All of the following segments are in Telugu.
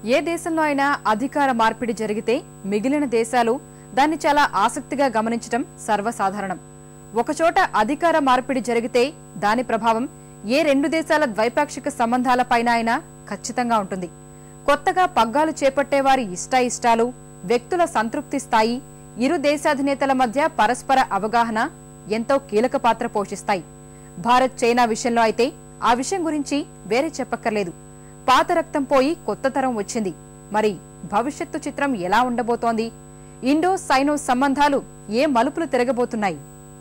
ఏ దేశంలో అయినా అధికార మార్పిడి జరిగితే మిగిలిన దేశాలు దాన్ని చాలా ఆసక్తిగా గమనించటం సర్వసాధారణం ఒకచోట అధికార మార్పిడి జరిగితే దాని ప్రభావం ఏ రెండు దేశాల ద్వైపాక్షిక సంబంధాలపైన అయినా ఖచ్చితంగా ఉంటుంది కొత్తగా పగ్గాలు చేపట్టే వారి ఇష్టాయిష్టాలు వ్యక్తుల సంతృప్తి స్థాయి ఇరు దేశాధినేతల మధ్య పరస్పర అవగాహన ఎంతో కీలక పాత్ర పోషిస్తాయి భారత్ చైనా విషయంలో అయితే ఆ విషయం గురించి వేరే చెప్పక్కర్లేదు పాత రక్తం పోయి కొత్త తరం వచ్చింది మరి భవిష్యత్తు చిత్రం ఎలా ఉండబోతోంది ఇండో సైనో సంబంధాలు ఏ మలుపులు తిరగబోతున్నాయి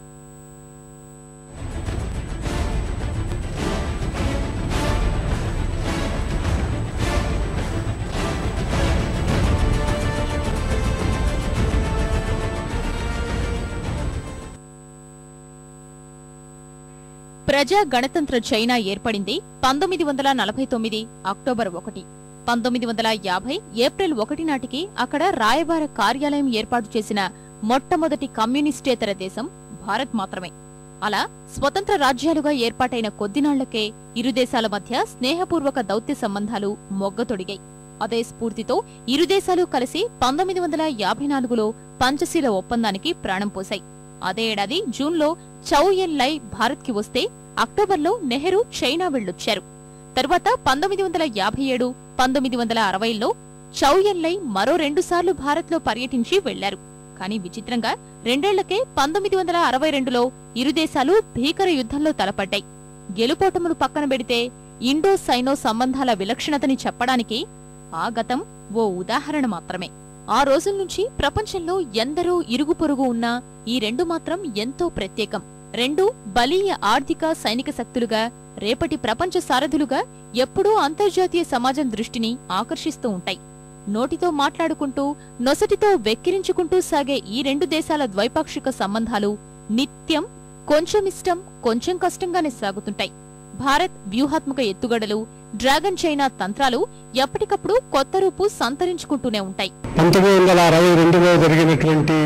ప్రజా గణతంత్ర చైనా ఏర్పడింది పంతొమ్మిది వందల నలభై తొమ్మిది అక్టోబర్ ఒకటి పంతొమ్మిది వందల యాభై ఏప్రిల్ ఒకటి నాటికి అక్కడ రాయబార కార్యాలయం ఏర్పాటు చేసిన మొట్టమొదటి కమ్యూనిస్టేతర దేశం భారత్ మాత్రమే అలా స్వతంత్ర రాజ్యాలుగా ఏర్పాటైన కొద్దినాళ్లకే ఇరు దేశాల మధ్య స్నేహపూర్వక దౌత్య సంబంధాలు మొగ్గతొడిగాయి అదే స్ఫూర్తితో ఇరు దేశాలు కలిసి పంతొమ్మిది వందల యాభై నాలుగులో పంచశీల ఒప్పందానికి ప్రాణం పోశాయి అదే ఏడాది జూన్లో చౌ ఎన్ లై భారత్కి వస్తే అక్టోబర్లో నెహ్రూ చైనా వెళ్ళొచ్చారు తరువాత పంతొమ్మిది వందల యాభై ఏడు పంతొమ్మిది వందల అరవైలో చౌ ఎన్ లై మరో రెండుసార్లు భారత్లో పర్యటించి వెళ్లారు కానీ విచిత్రంగా రెండేళ్లకే పంతొమ్మిది వందల అరవై రెండులో ఇరు దేశాలు భీకర యుద్ధంలో తలపడ్డాయి గెలుపోటములు పక్కన పెడితే ఇండో సైనో సంబంధాల విలక్షణతని చెప్పడానికి ఆ గతం ఓ ఉదాహరణ మాత్రమే ఆ రోజుల నుంచి ప్రపంచంలో ఎందరో ఇరుగు పొరుగు ఉన్నా ఈ రెండు మాత్రం ఎంతో ప్రత్యేకం రెండు బలీయ ఆర్థిక సైనిక శక్తులుగా రేపటి ప్రపంచ సారథులుగా ఎప్పుడూ అంతర్జాతీయ సమాజం దృష్టిని ఆకర్షిస్తూ ఉంటాయి నోటితో మాట్లాడుకుంటూ నొసటితో వెక్కిరించుకుంటూ సాగే ఈ రెండు దేశాల ద్వైపాక్షిక సంబంధాలు నిత్యం కొంచెమిష్టం కొంచెం కష్టంగానే సాగుతుంటాయి భారత్ వ్యూహాత్మక ఎత్తుగడలు డ్రాగన్ చైనా తంత్రాలు ఎప్పటికప్పుడు కొత్త రూపు సంతరించుకుంటూనే ఉంటాయి పంతొమ్మిది వందల అరవై రెండులో జరిగినటువంటి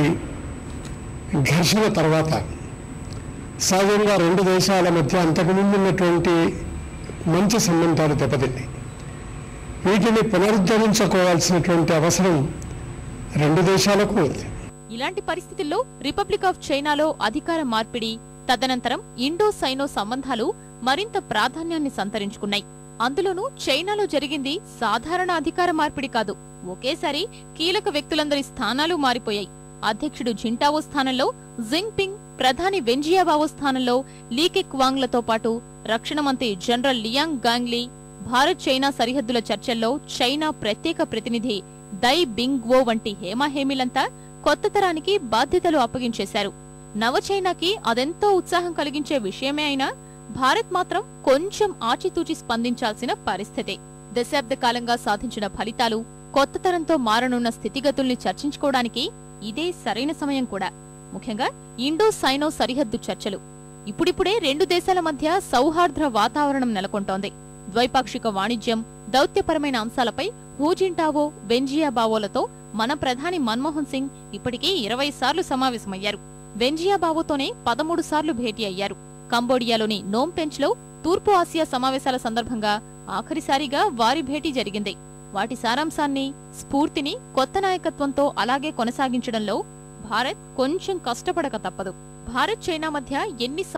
ఘర్షణ తర్వాత సహజంగా రెండు దేశాల మధ్య అంతకుముందు ఉన్నటువంటి మంచి సంబంధాలు దెబ్బతిన్నాయి వీటిని పునరుద్ధరించుకోవాల్సినటువంటి అవసరం రెండు దేశాలకు ఉంది ఇలాంటి పరిస్థితుల్లో రిపబ్లిక్ ఆఫ్ చైనాలో అధికార మార్పిడి తదనంతరం ఇండో సైనో సంబంధాలు మరింత ప్రాధాన్యాన్ని సంతరించుకున్నాయి అందులోనూ చైనాలో జరిగింది సాధారణ అధికార మార్పిడి కాదు ఒకేసారి కీలక వ్యక్తులందరి స్థానాలు మారిపోయాయి అధ్యక్షుడు జింటావో స్థానంలో జింగ్పింగ్ ప్రధాని వెంజియాబావో స్థానంలో లీకెక్ వాంగ్లతో పాటు రక్షణ మంత్రి general Liang Guanglie Bharat China సరిహద్దుల చర్చల్లో చైనా ప్రత్యేక ప్రతినిధి దై బింగ్వో వంటి హేమాహేమిలంతా కొత్త తరానికి బాధ్యతలు అప్పగించేశారు నవచైనాకి అదెంతో ఉత్సాహం కలిగించే విషయమే అయినా భారత్ మాత్రం కొంచెం ఆచితూచి స్పందించాల్సిన పరిస్థితే దశాబ్ద కాలంగా సాధించిన ఫలితాలు కొత్త తరంతో మారనున్న స్థితిగతుల్ని చర్చించుకోవడానికి ఇదే సరైన సమయం కూడా ముఖ్యంగా ఇండో సైనో సరిహద్దు చర్చలు ఇప్పుడిప్పుడే రెండు దేశాల మధ్య సౌహార్ద్ర వాతావరణం నెలకొంటోంది ద్వైపాక్షిక వాణిజ్యం దౌత్యపరమైన అంశాలపై హూజింటావో వెంజియాబావోలతో మన ప్రధాని మన్మోహన్ సింగ్ ఇప్పటికే ఇరవై సార్లు సమావేశమయ్యారు వెంజియాబావోతోనే పదమూడు సార్లు భేటీ అయ్యారు కంబోడియాలోని నోంపెంచ్ లో తూర్పు ఆసియా సమావేశాల సందర్భంగా ఆఖరిసారిగా వారి భేటీ జరిగింది వాటి సారాంశాన్ని స్ఫూర్తిని కొత్త నాయకత్వంతో అలాగే కొనసాగించడంలో భారత్ కొంచెం కష్టపడక తప్పదు భారత్ చైనా మధ్య ఎన్ని